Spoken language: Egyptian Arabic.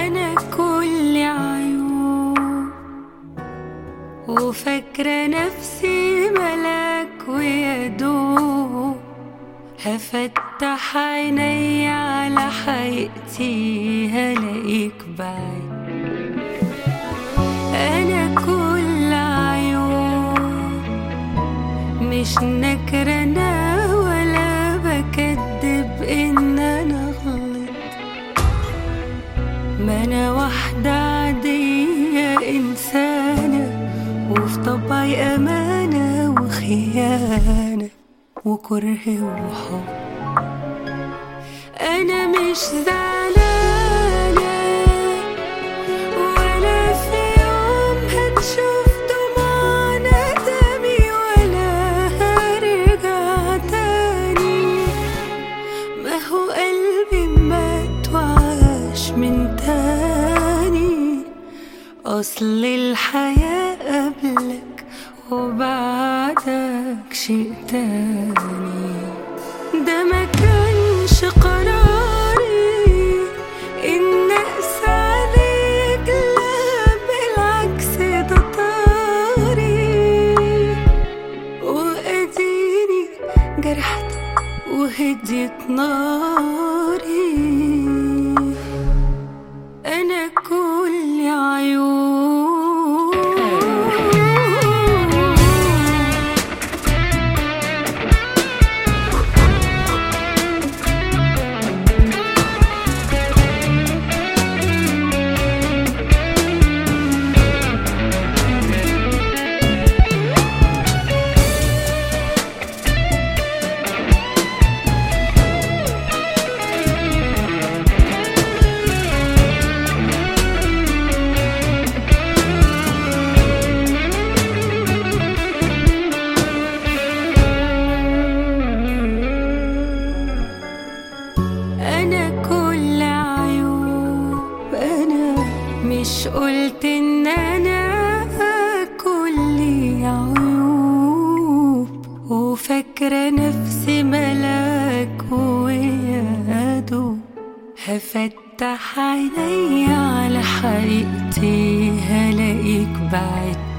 أنا كل عيوب وفاكرة نفسي ملاك ويدوب هفتح عيني على حقيقتي هلاقيك بعيد أنا كل عيوب مش نكرة أنا ولا بكدب إن أنا غلط ما أنا واحدة عادية إنسانة وفي طبعي أمانة وخيانة وكره وحب أنا مش زعلانة ولا في يوم هتشوف دموع ندمي ولا هرجع تاني ما هو قلبي مات وعاش من تاني أصل الحياة قبلك وبعدك شيء تاني ده ما كانش قراري إن أقسى عليك لا بالعكس ده طاري وأديني جرحت وهديت ناري أنا كل عيوب أنا كل عيوب أنا مش قلت إن أنا كل عيوب وفاكرة نفسي ملاك ويادو هفتح عيني على حقيقتي هلاقيك بعدت